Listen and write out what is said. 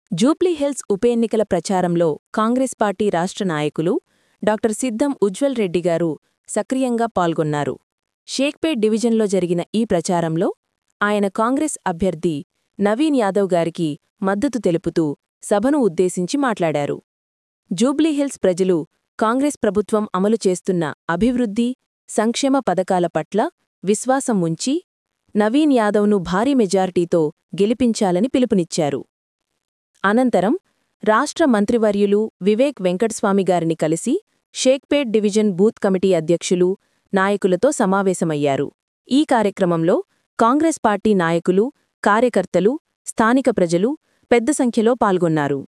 జూబ్లీహిల్స్ ఉప ఎన్నికల ప్రచారంలో కాంగ్రెస్ పార్టీ రాష్ట్ర నాయకులు డాక్టర్ సిద్ధం ఉజ్వల్ రెడ్డి గారు సక్రియంగా పాల్గొన్నారు షేక్పేట్ డివిజన్లో జరిగిన ఈ ప్రచారంలో ఆయన కాంగ్రెస్ అభ్యర్థి నవీన్ యాదవ్ గారికి మద్దతు తెలుపుతూ సభను ఉద్దేశించి మాట్లాడారు జూబ్లీహిల్స్ ప్రజలు కాంగ్రెస్ ప్రభుత్వం అమలు చేస్తున్న అభివృద్ధి సంక్షేమ పథకాల పట్ల విశ్వాసం ఉంచి నవీన్ యాదవ్ను భారీ మెజార్టీతో గెలిపించాలని పిలుపునిచ్చారు అనంతరం రాష్ట్ర మంత్రివర్యులు వివేక్ వెంకటస్వామి గారిని కలిసి షేక్పేట్ డివిజన్ బూత్ కమిటీ అధ్యక్షులు నాయకులతో సమావేశమయ్యారు ఈ కార్యక్రమంలో కాంగ్రెస్ పార్టీ నాయకులు కార్యకర్తలు స్థానిక ప్రజలు పెద్ద సంఖ్యలో పాల్గొన్నారు